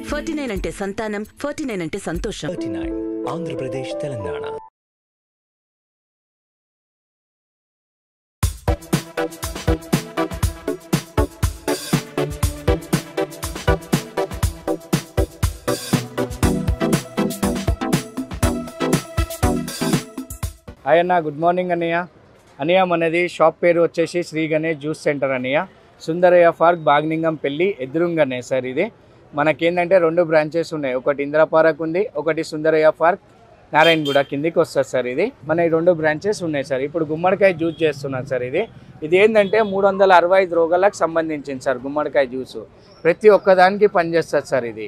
forty nine అంటే సంతానం forty nine అంటే సంతోషం thirty nine Andhra Pradesh Telangana hi అన్న గుడ్ మార్నింగ్ అన్నయ్య అన్నయ్య మనది షాప్ పేరు వచ్చేసి శ్రీ గణేష్ జ్యూస్ సెంటర్ అన్నయ్య సుందరయ్య పార్క్ బాగ్నింగం పెళ్ళి ఎదురుంగనే సార్ ఇది మనకేంటంటే రెండు బ్రాంచెస్ ఉన్నాయి ఒకటి ఇందిరా పార్క్ ఉంది ఒకటి సుందరయ్య పార్క్ నారాయణగూడ కిందికి వస్తుంది సార్ ఇది మన ఈ రెండు బ్రాంచెస్ ఉన్నాయి సార్ ఇప్పుడు గుమ్మడికాయ జ్యూస్ చేస్తున్నాం సార్ ఇది ఇది ఏంటంటే మూడు వందల అరవై ఐదు రోగాలకు సంబంధించింది సార్ గుమ్మడికాయ జ్యూసు ప్రతి ఒక్కదానికి పనిచేస్తుంది సార్ ఇది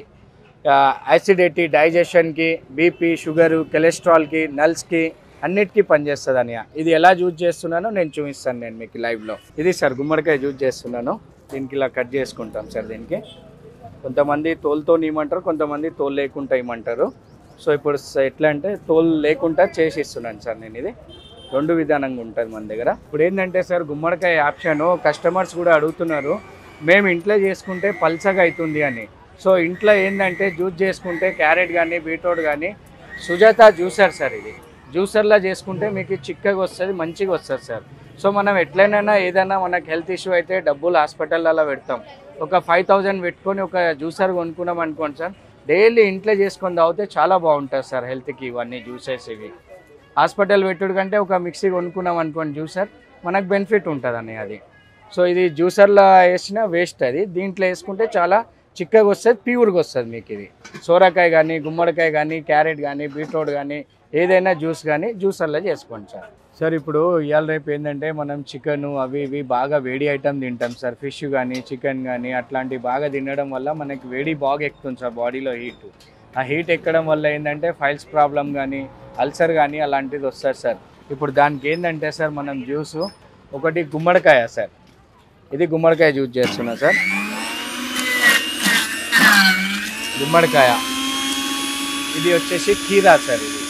యాసిడిటీ డైజెషన్కి బీపీ షుగరు కొలెస్ట్రాల్కి నల్స్కి అన్నిటికీ పనిచేస్తుంది అని ఇది ఎలా యూజ్ చేస్తున్నానో నేను చూపిస్తాను నేను మీకు లైవ్లో ఇది సార్ గుమ్మడికాయ యూజ్ చేస్తున్నాను దీనికి ఇలా కట్ చేసుకుంటాం సార్ దీనికి కొంతమంది తోలుతో ఇవ్వమంటారు కొంతమంది తోలు లేకుండా ఇవ్వమంటారు సో ఇప్పుడు స- ఎట్లా అంటే తోలు లేకుండా చేసి ఇస్తున్నాను సార్ నేను ఇది రెండు విధానంగా ఉంటుంది మన దగ్గర ఇప్పుడు ఏంటంటే సార్ గుమ్మడికాయ ఆప్షన్ కస్టమర్స్ కూడా అడుగుతున్నారు మేము ఇంట్లో చేసుకుంటే పల్చగా అవుతుంది అని సో ఇంట్లో ఏంటంటే జ్యూస్ చేసుకుంటే క్యారెట్ కానీ బీట్రూట్ కానీ సుజాత జ్యూసర్ సార్ ఇది జ్యూసర్లా చేసుకుంటే మీకు చిక్కగా వస్తుంది మంచిగా వస్తుంది సార్ సో మనం ఎట్లయినా ఏదైనా మనకు హెల్త్ ఇష్యూ అయితే డబ్బులు హాస్పిటల్లో పెడతాం ఒక ఫైవ్ థౌజండ్ పెట్టుకొని ఒక జ్యూసర్ కొనుక్కున్నాం అనుకోండి సార్ డైలీ ఇంట్లో చేసుకొని తాగితే చాలా బాగుంటుంది సార్ హెల్త్కి ఇవన్నీ జ్యూసెస్ ఇవి హాస్పిటల్ పెట్టుడు కంటే ఒక మిక్సీ కొనుక్కున్నాం అనుకోండి జ్యూసర్ మనకు బెనిఫిట్ ఉంటుంది అది సో ఇది జ్యూసర్లో వేసిన వేస్ట్ అది దీంట్లో వేసుకుంటే చాలా చిక్కగా వస్తుంది ప్యూర్గా వస్తుంది మీకు ఇది సోరకాయ కానీ గుమ్మడికాయ కానీ క్యారెట్ కానీ బీట్రూట్ కానీ ఏదైనా జ్యూస్ కానీ జ్యూసర్లో చేసుకోండి సార్ సార్ ఇప్పుడు ఇవాళ రేపు ఏంటంటే మనం చికెన్ అవి ఇవి బాగా వేడి ఐటమ్ తింటాం సార్ ఫిష్ కానీ చికెన్ కానీ అట్లాంటివి బాగా తినడం వల్ల మనకి వేడి బాగా ఎక్కుతుంది సార్ బాడీలో హీట్ ఆ హీట్ ఎక్కడం వల్ల ఏంటంటే ఫైల్స్ ప్రాబ్లం కానీ అల్సర్ కానీ అలాంటిది వస్తుంది సార్ ఇప్పుడు దానికి ఏంటంటే సార్ మనం జ్యూస్ ఒకటి గుమ్మడికాయ సార్ ఇది గుమ్మడికాయ జ్యూస్ చేస్తున్నా సార్ గుమ్మడికాయ ఇది వచ్చేసి కీరా సార్ ఇది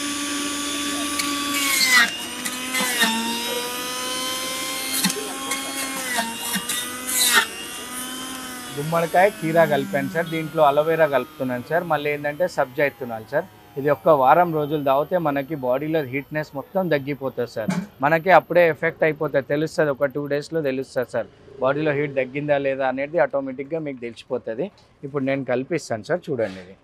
గుమ్మడికాయ కీరా కలిపాను సార్ దీంట్లో అలోవెరా కలుపుతున్నాను సార్ మళ్ళీ ఏంటంటే సబ్జా ఎత్తున్నాను సార్ ఇది ఒక్క వారం రోజులు తాగితే మనకి బాడీలో హీట్నెస్ మొత్తం తగ్గిపోతుంది సార్ మనకి అప్పుడే ఎఫెక్ట్ అయిపోతుంది తెలుస్తుంది ఒక టూ డేస్లో తెలుస్తుంది సార్ బాడీలో హీట్ తగ్గిందా లేదా అనేది ఆటోమేటిక్గా మీకు తెలిసిపోతుంది ఇప్పుడు నేను కల్పిస్తాను సార్ చూడండి ఇది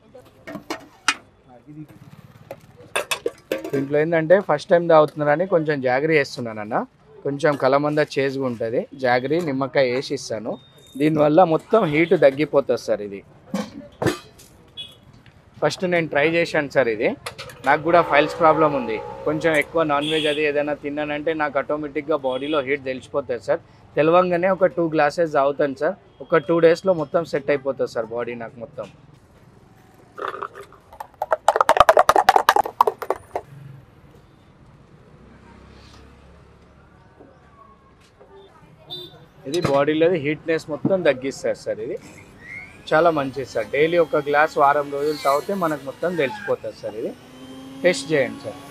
దీంట్లో ఏంటంటే ఫస్ట్ టైం తాగుతున్నారని కొంచెం జాగరీ వేస్తున్నాను అన్న కొంచెం కలమంద చేజ్గా ఉంటుంది జాగరీ నిమ్మకాయ వేసి ఇస్తాను దీనివల్ల మొత్తం హీట్ తగ్గిపోతుంది సార్ ఇది ఫస్ట్ నేను ట్రై చేశాను సార్ ఇది నాకు కూడా ఫైల్స్ ప్రాబ్లం ఉంది కొంచెం ఎక్కువ నాన్ వెజ్ అది ఏదైనా తిన్నానంటే నాకు ఆటోమేటిక్గా బాడీలో హీట్ తెలిసిపోతుంది సార్ తెలవంగానే ఒక టూ గ్లాసెస్ తాగుతాను సార్ ఒక టూ డేస్లో మొత్తం సెట్ అయిపోతుంది సార్ బాడీ నాకు మొత్తం ఇది బాడీలో హీట్నెస్ మొత్తం తగ్గిస్తారు సార్ ఇది చాలా మంచిది సార్ డైలీ ఒక గ్లాస్ వారం రోజులు తాగితే మనకు మొత్తం తెలిసిపోతుంది సార్ ఇది టెస్ట్ చేయండి సార్